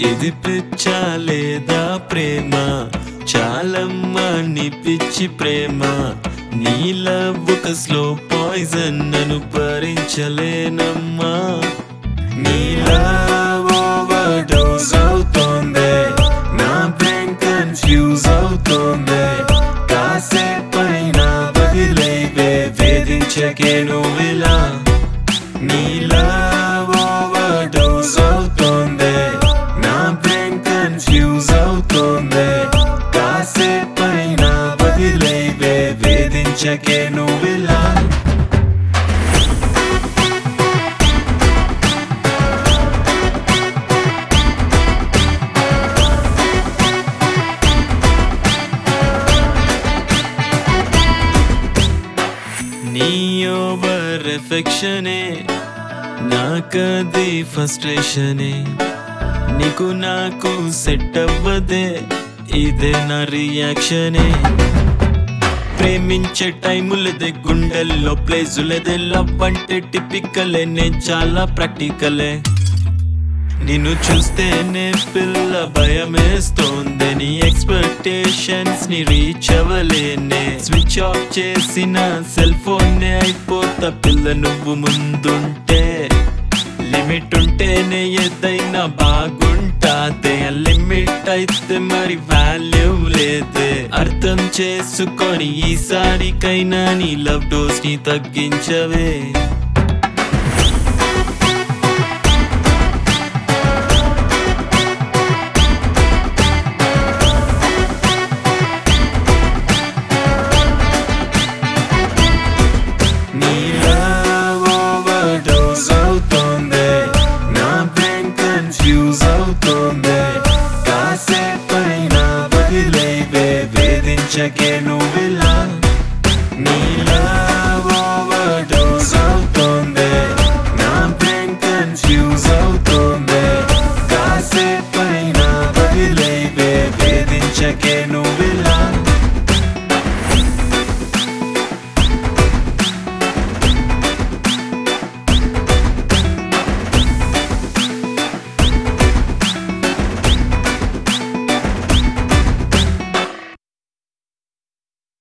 ఇది పిచ్చా లేదా ప్రేమ చాలమ్మా నీ పిచ్చి ప్రేమ నీలా ఒక స్లో పాయిజన్ నన్ను భరించలేనమ్మా నీలా ఓవర్ డోస్ అవుతోంది నా బ్రెయిన్ కన్ఫ్యూజ్ అవుతోంది కాసేపైనా వదిలేవే వేధించకే నువ్విలా నీలా ఓవర్ డోస్ అవుతోంది నా బ్రెయిన్ కన్ఫ్యూజ్ అవుతోంది కాసేపైనా వదిలేవే వేధించకే నువ్విలా నీ ఓవర్ ఎఫెక్షనే నాకది ఫ్రస్ట్రేషనే నీకు నాకు సెట్ అవ్వదే ఇదే నా రియాక్షనే ప్రేమించే టైము లేదే గుండెల్లో ప్లేసు లేదే లవ్ అంటే టిపికలే నేను చాలా ప్రాక్టికలే నిన్ను చూస్తేనే పిల్ల భయమేస్తోంది నీ ఎక్స్పెక్టేషన్స్ ని రీచ్ అవ్వలేనే స్విచ్ ఆఫ్ చేసిన సెల్ ఫోన్ నే అయిపోతా పిల్ల నువ్వు ముందుంటే లిమిట్ ఉంటేనే ఏదైనా బాగుంటాదే లిమిట్ అయితే మరి వాల్యూ లేదే అర్థం చేసుకొని ఈసారికైనా నీ లవ్ డోస్ ని తగ్గించవే నీలా ఓవర్ డోస్ అవుతోంది నా బ్రెయిన్ కన్ఫ్యూజ్ అవుతోంది కాసేపైనా వదిలేవే వేధించకే నువ్విలా నీలా